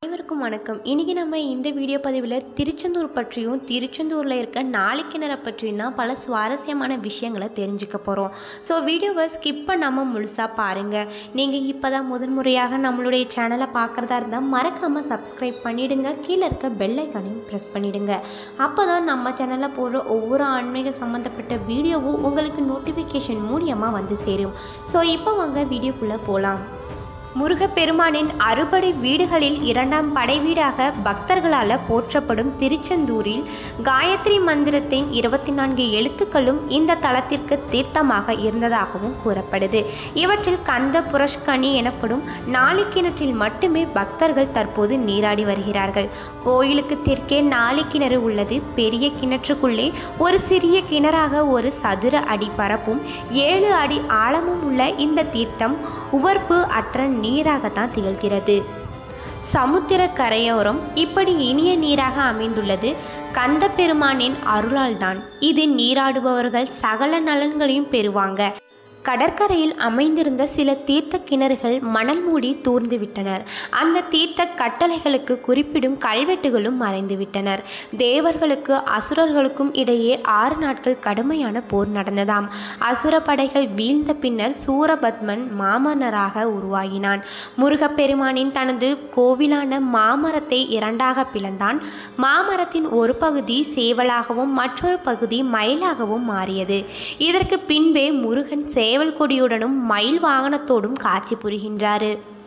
அனைவருக்கும் வணக்கம் இன்றைக்கி நம்ம இந்த வீடியோ பதிவில் திருச்செந்தூர் பற்றியும் திருச்செந்தூரில் இருக்க நாளைக்கிணறை பற்றியும் தான் பல சுவாரஸ்யமான விஷயங்களை தெரிஞ்சுக்க போகிறோம் ஸோ வீடியோவை ஸ்கிப் பண்ணாமல் முழுசாக பாருங்கள் நீங்கள் இப்போ தான் முதன் முறையாக நம்மளுடைய சேனலை பார்க்குறதா இருந்தால் மறக்காமல் சப்ஸ்கிரைப் பண்ணிவிடுங்க கீழே இருக்க பெல் ஐக்கானையும் ப்ரெஸ் பண்ணிவிடுங்க அப்போ தான் நம்ம சேனலில் போடுற ஒவ்வொரு ஆன்மீக சம்மந்தப்பட்ட வீடியோவும் உங்களுக்கு நோட்டிஃபிகேஷன் மூலியமாக வந்து சேரும் ஸோ இப்போ வாங்க வீடியோக்குள்ளே போகலாம் முருகப்பெருமானின் அறுபடை வீடுகளில் இரண்டாம் படை வீடாக பக்தர்களால் போற்றப்படும் திருச்செந்தூரில் காயத்ரி மந்திரத்தின் இருபத்தி நான்கு எழுத்துக்களும் இந்த தலத்திற்கு தீர்த்தமாக இருந்ததாகவும் கூறப்படுது இவற்றில் கந்த புரஷ்கனி எனப்படும் நாளிக்கிணற்றில் மட்டுமே பக்தர்கள் தற்போது நீராடி வருகிறார்கள் கோயிலுக்கு தெற்கே நாளிக்கிணறு உள்ளது பெரிய கிணற்றுக்குள்ளே ஒரு சிறிய கிணறாக ஒரு சதுர அடி பரப்பும் ஏழு அடி ஆழமும் உள்ள இந்த தீர்த்தம் உவர்ப்பு அற்ற நீராகத்தான் திகழ்கிறது சமுத்திர கரையோரம் இப்படி இனிய நீராக அமைந்துள்ளது கந்த பெருமானின் அருளால்தான் இது நீராடுபவர்கள் சகல நலன்களையும் பெறுவாங்க கடற்கரையில் அமைந்திருந்த சில தீர்த்த கிணறுகள் மணல் மூடி தூர்ந்து விட்டனர் அந்த தீர்த்த கட்டளைகளுக்கு குறிப்பிடும் கல்வெட்டுகளும் மறைந்து விட்டனர் தேவர்களுக்கு அசுரர்களுக்கும் இடையே ஆறு நாட்கள் கடுமையான போர் நடந்ததாம் அசுர படைகள் வீழ்ந்த பின்னர் சூரபத்மன் மாமன்னராக உருவாகினான் முருகப்பெருமானின் தனது கோவிலான மாமரத்தை இரண்டாக பிளந்தான் மாமரத்தின் ஒரு பகுதி சேவலாகவும் மற்றொரு பகுதி மயிலாகவும் மாறியது இதற்கு பின்பே முருகன் சேவல் கொடியுடனும் மயில் வாகனத்தோடும் காட்சி புரிகின்றாரு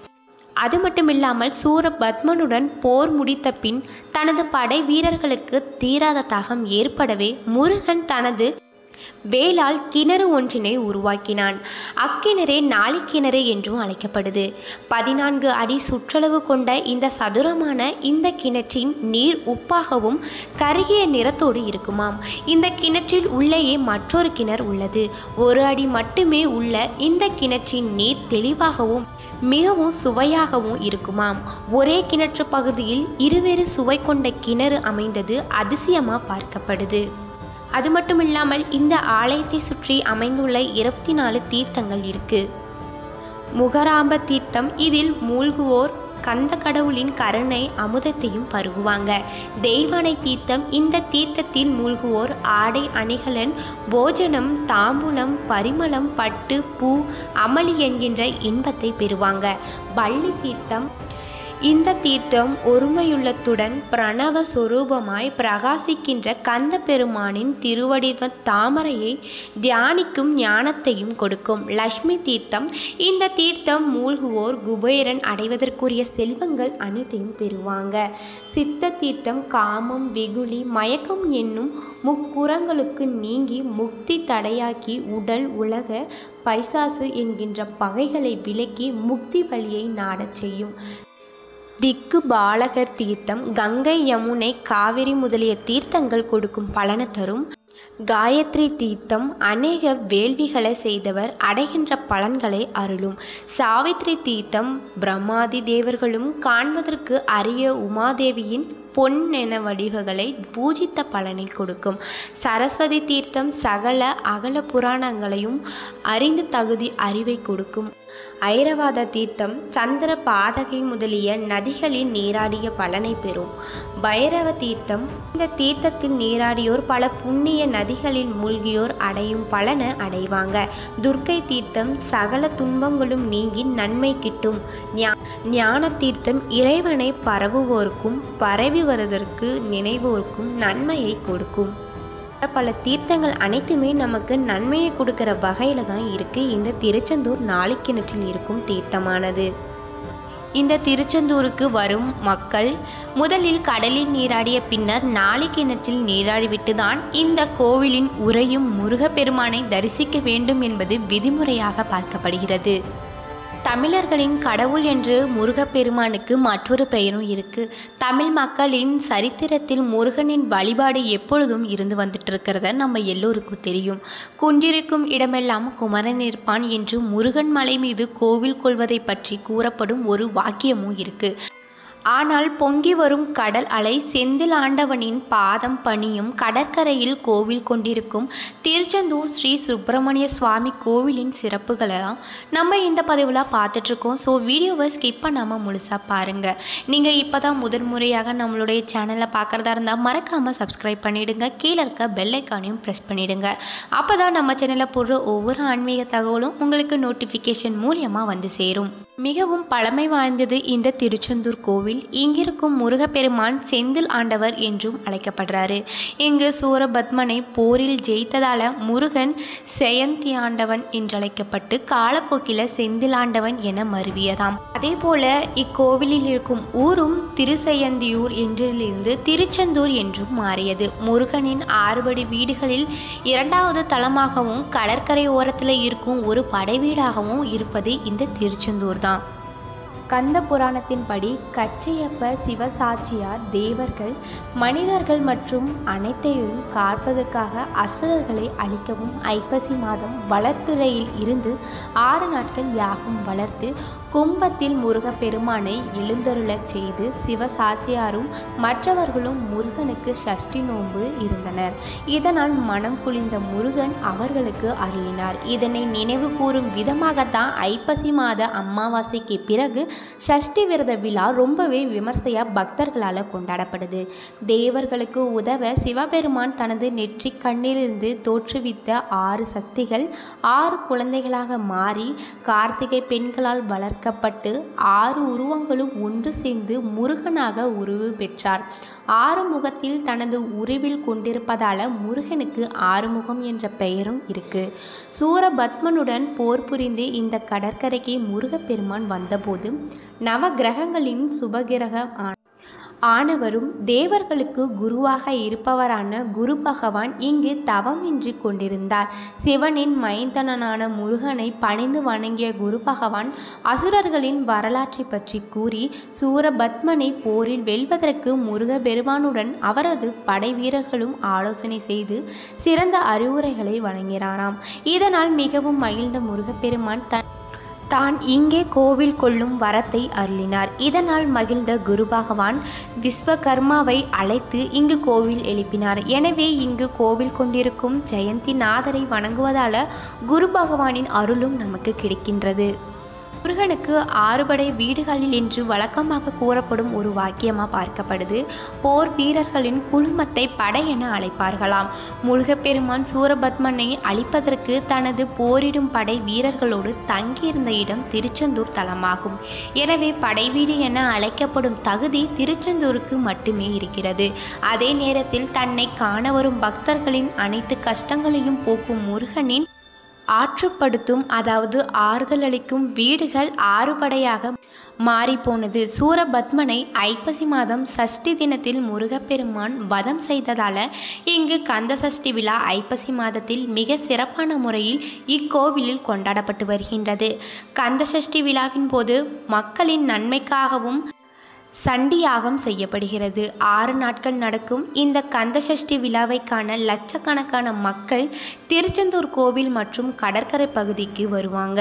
அது மட்டுமில்லாமல் சூரபத்மனுடன் போர் முடித்த பின் தனது படை வீரர்களுக்கு தீராத தாகம் ஏற்படவே முருகன் தனது வேளால் கிணறு ஒன்றினை உருவாக்கினான் அக்கிணறே நாளிக்கிணறு என்றும் அழைக்கப்படுது பதினான்கு அடி சுற்றளவு கொண்ட இந்த சதுரமான இந்த கிணற்றின் நீர் உப்பாகவும் கருகிய நிறத்தோடு இருக்குமாம் இந்த கிணற்றில் உள்ளேயே மற்றொரு கிணறு உள்ளது ஒரு அடி மட்டுமே உள்ள இந்த கிணற்றின் நீர் தெளிவாகவும் மிகவும் சுவையாகவும் இருக்குமாம் ஒரே கிணற்று பகுதியில் இருவேறு சுவை கொண்ட கிணறு அமைந்தது அதிசயமாக பார்க்கப்படுது அது மட்டும் இல்லாமல் இந்த ஆலயத்தை சுற்றி அமைந்துள்ள இருபத்தி நாலு தீர்த்தங்கள் இருக்கு முகராம்ப தீர்த்தம் இதில் மூழ்குவோர் கந்த கடவுளின் கருணை அமுதத்தையும் பருகுவாங்க தெய்வானை தீர்த்தம் இந்த தீர்த்தத்தில் மூழ்குவோர் ஆடை அணிகலன் போஜனம் தாம்பூலம் பரிமளம் பட்டு பூ அமளி என்கின்ற இன்பத்தை பெறுவாங்க பள்ளி தீர்த்தம் இந்த தீர்த்தம் ஒருமையுள்ளத்துடன் பிரணவ சொரூபமாய் பிரகாசிக்கின்ற கந்த பெருமானின் திருவடிவ தாமரையை தியானிக்கும் ஞானத்தையும் கொடுக்கும் லக்ஷ்மி தீர்த்தம் இந்த தீர்த்தம் மூழ்குவோர் குபேரன் அடைவதற்குரிய செல்வங்கள் அனைத்தையும் பெறுவாங்க சித்த தீர்த்தம் காமம் வெகுளி மயக்கம் என்னும் முக்குறங்களுக்கு நீங்கி முக்தி தடையாக்கி உடல் உலக பைசாசு என்கின்ற பகைகளை விலக்கி முக்தி வழியை நாடச் செய்யும் திக்கு பாலகர் தீர்த்தம் கங்கை யமுனை காவிரி முதலிய தீர்த்தங்கள் கொடுக்கும் பலனை தரும் காயத்ரி தீர்த்தம் அநேக வேள்விகளை செய்தவர் அடைகின்ற பலன்களை அருளும் சாவித்ரி தீர்த்தம் பிரம்மாதி தேவர்களும் காண்பதற்கு அரிய உமாதேவியின் பொன் என வடிவங்களை பூஜித்த பலனை கொடுக்கும் சரஸ்வதி தீர்த்தம் சகல அகல புராணங்களையும் அறிந்து தகுதி அறிவை கொடுக்கும் ஐரவாத தீர்த்தம் சந்திர பாதகை முதலிய நதிகளில் நீராடிய பலனை பெறும் பைரவ தீர்த்தம் இந்த தீர்த்தத்தில் நீராடியோர் பல புண்ணிய நதிகளில் மூழ்கியோர் அடையும் பலனை அடைவாங்க துர்க்கை தீர்த்தம் சகல துன்பங்களும் நீங்கி நன்மை கிட்டும் ஞான தீர்த்தம் இறைவனை பரவுவோருக்கும் பரவி வருவதற்கு நினைவோருக்கும் நன்மையை கொடுக்கும் பல தீர்த்தங்கள் அனைத்துமே நமக்கு நன்மையை கொடுக்கிற வகையில் தான் இருக்குது இந்த திருச்செந்தூர் நாளிக்கிணற்றில் இருக்கும் தீர்த்தமானது இந்த திருச்செந்தூருக்கு வரும் மக்கள் முதலில் கடலில் நீராடிய பின்னர் நாளிக்கிணற்றில் நீராடிவிட்டு தான் இந்த கோவிலின் உரையும் முருகப்பெருமானை தரிசிக்க வேண்டும் என்பது விதிமுறையாக பார்க்கப்படுகிறது தமிழர்களின் கடவுள் என்று முருகப்பெருமானுக்கு மற்றொரு பெயரும் இருக்கு தமிழ் மக்களின் சரித்திரத்தில் முருகனின் வழிபாடு எப்பொழுதும் இருந்து வந்துட்டு இருக்கிறத நம்ம எல்லோருக்கும் தெரியும் குன்றிருக்கும் இடமெல்லாம் குமரன் இருப்பான் என்று முருகன் மலை மீது கோவில் கொள்வதை பற்றி கூறப்படும் ஒரு வாக்கியமும் இருக்கு ஆனால் பொங்கி வரும் கடல் அலை செந்தில் ஆண்டவனின் பாதம் பணியும் கடற்கரையில் கோவில் கொண்டிருக்கும் திருச்செந்தூர் ஸ்ரீ சுப்பிரமணிய சுவாமி கோவிலின் சிறப்புகளை தான் நம்ம இந்த பதிவில் பார்த்துட்ருக்கோம் ஸோ வீடியோவை ஸ்கிப் பண்ணாமல் முழுசாக பாருங்கள் நீங்கள் இப்போ தான் முதல் முறையாக நம்மளுடைய சேனலை பார்க்குறதா இருந்தால் மறக்காமல் சப்ஸ்கிரைப் பண்ணிவிடுங்க கீழே இருக்க பெல் ஐக்கானையும் ப்ரெஸ் பண்ணிவிடுங்க அப்போ தான் நம்ம சேனலில் போடுற ஒவ்வொரு ஆன்மீக தகவலும் உங்களுக்கு நோட்டிஃபிகேஷன் மூலியமாக வந்து சேரும் மிகவும் பழமை வாய்ந்தது இந்த திருச்செந்தூர் கோவில் இங்கிருக்கும் முருகப்பெருமான் செந்தில் ஆண்டவர் என்றும் அழைக்கப்படுறாரு இங்கு சூரபத்மனை போரில் ஜெயித்ததால முருகன் செயந்தி ஆண்டவன் என்றழைக்கப்பட்டு காலப்போக்கில் செந்தில் ஆண்டவன் என மருவியதாம் அதே போல இக்கோவிலில் இருக்கும் ஊரும் திருசெயந்தியூர் என்றிலிருந்து திருச்செந்தூர் என்றும் மாறியது முருகனின் ஆறுபடி வீடுகளில் இரண்டாவது தளமாகவும் கடற்கரை ஓரத்தில் இருக்கும் ஒரு படை வீடாகவும் இருப்பது இந்த திருச்செந்தூர் தான் கந்த புராணத்தின்படி கச்சையப்ப சிவசாட்சியார் தேவர்கள் மனிதர்கள் மற்றும் அனைத்தையும் காப்பதற்காக அசுரர்களை அழிக்கவும் ஐப்பசி மாதம் வளர்ப்பிறையில் இருந்து ஆறு நாட்கள் யாகம் வளர்த்து கும்பத்தில் முருகப்பெருமானை எழுந்தருளச் செய்து சிவசாட்சியாரும் மற்றவர்களும் முருகனுக்கு சஷ்டி நோன்பு இருந்தனர் இதனால் மனம் குளிர்ந்த முருகன் அவர்களுக்கு அருளினார் இதனை நினைவு கூறும் விதமாகத்தான் ஐப்பசி மாத அமாவாசைக்கு பிறகு சஷ்டி விரத விழா ரொம்பவே விமர்சையாக பக்தர்களால் கொண்டாடப்படுது தேவர்களுக்கு உதவ சிவபெருமான் தனது நெற்றி கண்ணிலிருந்து தோற்றுவித்த ஆறு சக்திகள் ஆறு குழந்தைகளாக மாறி கார்த்திகை பெண்களால் வளர்க்கப்பட்டு ஆறு உருவங்களும் ஒன்று சேர்ந்து முருகனாக உருவு பெற்றார் ஆறுமுகத்தில் தனது உருவில் கொண்டிருப்பதால முருகனுக்கு ஆறுமுகம் என்ற பெயரும் இருக்கு சூரபத்மனுடன் போர் புரிந்து இந்த கடற்கரைக்கு முருகப்பெருமான் வந்தபோது நவ கிரகங்களின் சுபகிரகம் ஆன ஆனவரும் தேவர்களுக்கு குருவாக இருப்பவரான குரு பகவான் இங்கு தவமின்றி கொண்டிருந்தார் சிவனின் மைந்தனனான முருகனை பணிந்து வணங்கிய குரு பகவான் அசுரர்களின் வரலாற்றை பற்றி கூறி சூரபத்மனை போரில் வெல்வதற்கு முருகபெருமானுடன் அவரது படை வீரர்களும் ஆலோசனை செய்து சிறந்த அறிவுரைகளை வழங்கினாராம் இதனால் மிகவும் மகிழ்ந்த முருகப்பெருமான் தன் தான் இங்கே கோவில் கொள்ளும் வரத்தை அருளினார் இதனால் மகிழ்ந்த குரு பகவான் விஸ்வகர்மாவை அழைத்து இங்கு கோவில் எழுப்பினார் எனவே இங்கு கோவில் கொண்டிருக்கும் ஜெயந்தி நாதரை வணங்குவதால குரு பகவானின் அருளும் நமக்கு கிடைக்கின்றது முருகனுக்கு ஆறுபடை வீடுகளில் என்று வழக்கமாக கூறப்படும் ஒரு வாக்கியமாக பார்க்கப்படுது போர் வீரர்களின் குழுமத்தை படை என அழைப்பார்களாம் முருகப்பெருமான் சூரபத்மனை அழிப்பதற்கு தனது போரிடும் படை வீரர்களோடு தங்கியிருந்த இடம் திருச்செந்தூர் தலமாகும் எனவே படைவீடு என அழைக்கப்படும் தகுதி திருச்செந்தூருக்கு மட்டுமே இருக்கிறது அதே நேரத்தில் தன்னை காண வரும் பக்தர்களின் அனைத்து கஷ்டங்களையும் போக்கும் முருகனின் ஆற்றுப்படுத்தும் அதாவது ஆறுதல் அளிக்கும் வீடுகள் ஆறுபடையாக மாறிப்போனது சூரபத்மனை ஐப்பசி மாதம் சஷ்டி தினத்தில் முருகப்பெருமான் வதம் செய்ததால இங்கு கந்த சஷ்டி விழா ஐப்பசி மாதத்தில் மிக சிறப்பான முறையில் இக்கோவிலில் கொண்டாடப்பட்டு வருகின்றது கந்த சஷ்டி விழாவின் போது மக்களின் நன்மைக்காகவும் சண்டியாகம் செய்யப்படுகிறது ஆறு நாட்கள் நடக்கும் இந்த கந்தசஷ்டி விழாவை காண லட்சக்கணக்கான மக்கள் திருச்செந்தூர் கோவில் மற்றும் கடற்கரை பகுதிக்கு வருவாங்க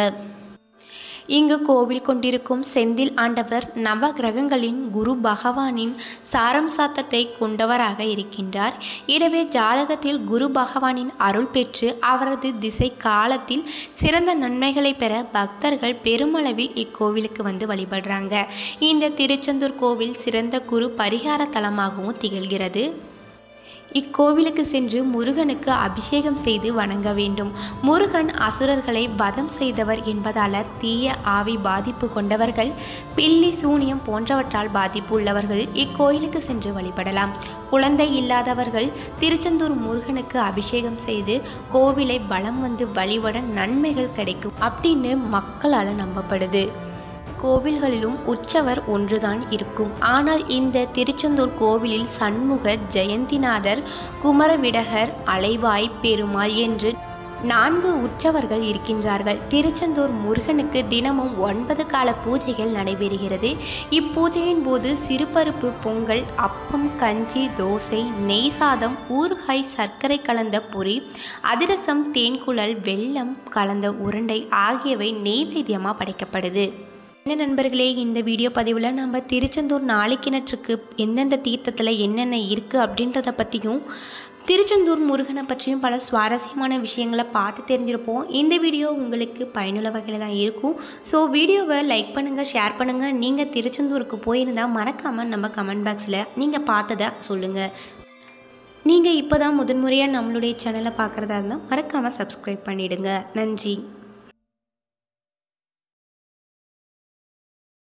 இங்கு கோவில் கொண்டிருக்கும் செந்தில் ஆண்டவர் நவ கிரகங்களின் குரு பகவானின் சாரம்சாத்தத்தை கொண்டவராக இருக்கின்றார் எனவே ஜாதகத்தில் குரு பகவானின் அருள் பெற்று அவரது திசை காலத்தில் சிறந்த நன்மைகளை பெற பக்தர்கள் பெருமளவில் இக்கோவிலுக்கு வந்து வழிபடுறாங்க இந்த திருச்செந்தூர் கோவில் சிறந்த குரு பரிகார தலமாகவும் திகழ்கிறது இக்கோவிலுக்கு சென்று முருகனுக்கு அபிஷேகம் செய்து வணங்க வேண்டும் முருகன் அசுரர்களை வதம் செய்தவர் என்பதால தீய ஆவி பாதிப்பு கொண்டவர்கள் பில்லி சூனியம் போன்றவற்றால் பாதிப்பு உள்ளவர்கள் இக்கோயிலுக்கு சென்று வழிபடலாம் குழந்தை இல்லாதவர்கள் திருச்செந்தூர் முருகனுக்கு அபிஷேகம் செய்து கோவிலை பலம் வந்து வழிபட நன்மைகள் கிடைக்கும் அப்படின்னு மக்களால் நம்பப்படுது கோவில்களிலும் உற்சவர் ஒன்றுதான் இருக்கும் ஆனால் இந்த திருச்செந்தூர் கோவிலில் சண்முக ஜெயந்திநாதர் குமரவிடகர் அலைவாய் பெருமாள் என்று நான்கு உற்சவர்கள் இருக்கின்றார்கள் திருச்செந்தூர் முருகனுக்கு தினமும் ஒன்பது கால பூஜைகள் நடைபெறுகிறது இப்பூஜையின் போது சிறுபருப்பு பொங்கல் அப்பம் கஞ்சி தோசை நெய் சாதம் ஊறுகாய் சர்க்கரை கலந்த பொரி அதிரசம் தேன்குழல் வெல்லம் கலந்த உருண்டை ஆகியவை நெய்வேத்தியமாக படைக்கப்படுது என்ன நண்பர்களே இந்த வீடியோ பதிவில் நம்ம திருச்செந்தூர் நாளைக்கிணற்றுக்கு எந்தெந்த தீர்த்தத்தில் என்னென்ன இருக்குது அப்படின்றத பற்றியும் திருச்செந்தூர் முருகனை பற்றியும் பல சுவாரஸ்யமான விஷயங்களை பார்த்து தெரிஞ்சிருப்போம் இந்த வீடியோ உங்களுக்கு பயனுள்ள வகையில் தான் இருக்கும் ஸோ வீடியோவை லைக் பண்ணுங்கள் ஷேர் பண்ணுங்கள் நீங்கள் திருச்செந்தூருக்கு போயிருந்தால் மறக்காமல் நம்ம கமெண்ட் பாக்ஸில் நீங்கள் பார்த்ததை சொல்லுங்கள் நீங்கள் இப்போ தான் முதன்முறையாக நம்மளுடைய சேனலை பார்க்குறதா இருந்தால் மறக்காமல் சப்ஸ்கிரைப் பண்ணிவிடுங்க நன்றி